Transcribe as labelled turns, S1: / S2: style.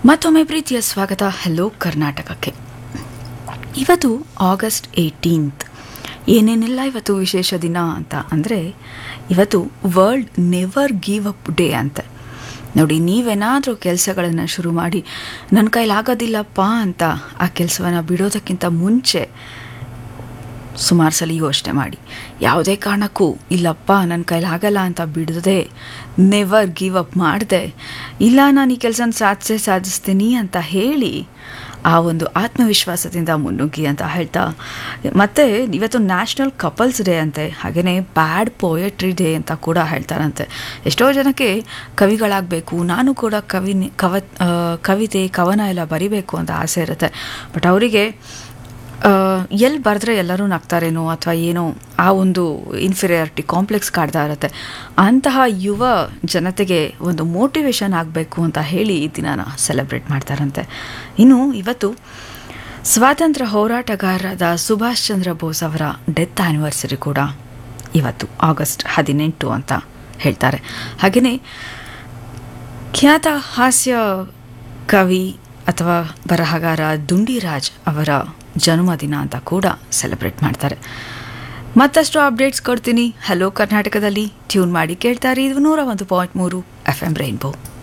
S1: ಮತ್ತೊಮ್ಮೆ ಪ್ರೀತಿಯ ಸ್ವಾಗತ ಹೆಲೋ ಕರ್ನಾಟಕಕ್ಕೆ ಇವತ್ತು ಆಗಸ್ಟ್ ಏಯ್ಟೀನ್ತ್ ಏನೇನೆಲ್ಲ ಇವತ್ತು ವಿಶೇಷ ದಿನ ಅಂತ ಅಂದರೆ ಇವತ್ತು world never give up day ಅಂತ ನೋಡಿ ನೀವೇನಾದರೂ ಕೆಲಸಗಳನ್ನು ಶುರು ಮಾಡಿ ನನ್ನ ಕೈಲಾಗೋದಿಲ್ಲಪ್ಪ ಅಂತ ಆ ಕೆಲಸವನ್ನು ಬಿಡೋದಕ್ಕಿಂತ ಮುಂಚೆ ಸುಮಾರು ಸಲ ಯೋಚನೆ ಮಾಡಿ ಯಾವುದೇ ಕಾರಣಕ್ಕೂ ಇಲ್ಲಪ್ಪ ನನ್ನ ಕೈಲಾಗಲ್ಲ ಅಂತ ಬಿಡದೆ ನೆವರ್ ಗಿವ್ ಅಪ್ ಮಾಡಿದೆ ಇಲ್ಲ ನಾನು ಈ ಕೆಲಸನ ಸಾಧಿಸೇ ಸಾಧಿಸ್ತೀನಿ ಅಂತ ಹೇಳಿ ಆ ಒಂದು ಆತ್ಮವಿಶ್ವಾಸದಿಂದ ಮುನ್ನುಗ್ಗಿ ಅಂತ ಹೇಳ್ತಾ ಮತ್ತು ಇವತ್ತು ನ್ಯಾಷನಲ್ ಕಪಲ್ಸ್ ಡೇ ಅಂತೆ ಹಾಗೆಯೇ ಬ್ಯಾಡ್ ಪೋಯಟ್ರಿ ಡೇ ಅಂತ ಕೂಡ ಹೇಳ್ತಾರಂತೆ ಎಷ್ಟೋ ಜನಕ್ಕೆ ಕವಿಗಳಾಗಬೇಕು ನಾನು ಕೂಡ ಕವಿ ಕವ ಆ, ಕವಿತೆ ಕವನ ಎಲ್ಲ ಬರಿಬೇಕು ಅಂತ ಆಸೆ ಇರುತ್ತೆ ಬಟ್ ಅವರಿಗೆ ಎಲ್ಲಿ ಬರೆದ್ರೆ ಎಲ್ಲರೂ ನಗ್ತಾರೇನೋ ಅಥವಾ ಏನೋ ಆ ಒಂದು ಇನ್ಫೀರಿಯಾರಿಟಿ ಕಾಂಪ್ಲೆಕ್ಸ್ ಕಾಡ್ತಾ ಇರುತ್ತೆ ಅಂತಹ ಯುವ ಜನತೆಗೆ ಒಂದು ಮೋಟಿವೇಶನ್ ಆಗಬೇಕು ಅಂತ ಹೇಳಿ ಈ ದಿನನ ಸೆಲೆಬ್ರೇಟ್ ಮಾಡ್ತಾರಂತೆ ಇನ್ನು ಇವತ್ತು ಸ್ವಾತಂತ್ರ್ಯ ಹೋರಾಟಗಾರರಾದ ಸುಭಾಷ್ ಚಂದ್ರ ಬೋಸ್ ಅವರ ಡೆತ್ ಆ್ಯನಿವರ್ಸರಿ ಕೂಡ ಇವತ್ತು ಆಗಸ್ಟ್ ಹದಿನೆಂಟು ಅಂತ ಹೇಳ್ತಾರೆ ಹಾಗೆಯೇ ಖ್ಯಾತ ಹಾಸ್ಯ ಕವಿ ಅಥವಾ ಬರಹಗಾರ ದುಂಡಿರಾಜ್ ಅವರ ಜನ್ಮದಿನ ಅಂತ ಕೂಡ ಸೆಲೆಬ್ರೇಟ್ ಮಾಡ್ತಾರೆ ಮತ್ತಷ್ಟು ಅಪ್ಡೇಟ್ಸ್ ಕೊಡ್ತೀನಿ ಹಲೋ ಕರ್ನಾಟಕದಲ್ಲಿ ಟ್ಯೂನ್ ಮಾಡಿ ಕೇಳ್ತಾರೆ ಇದು ನೂರ ಒಂದು ಪಾಯಿಂಟ್ ಮೂರು ಎಫ್ ಎಂ ರೈನ್ಬೋ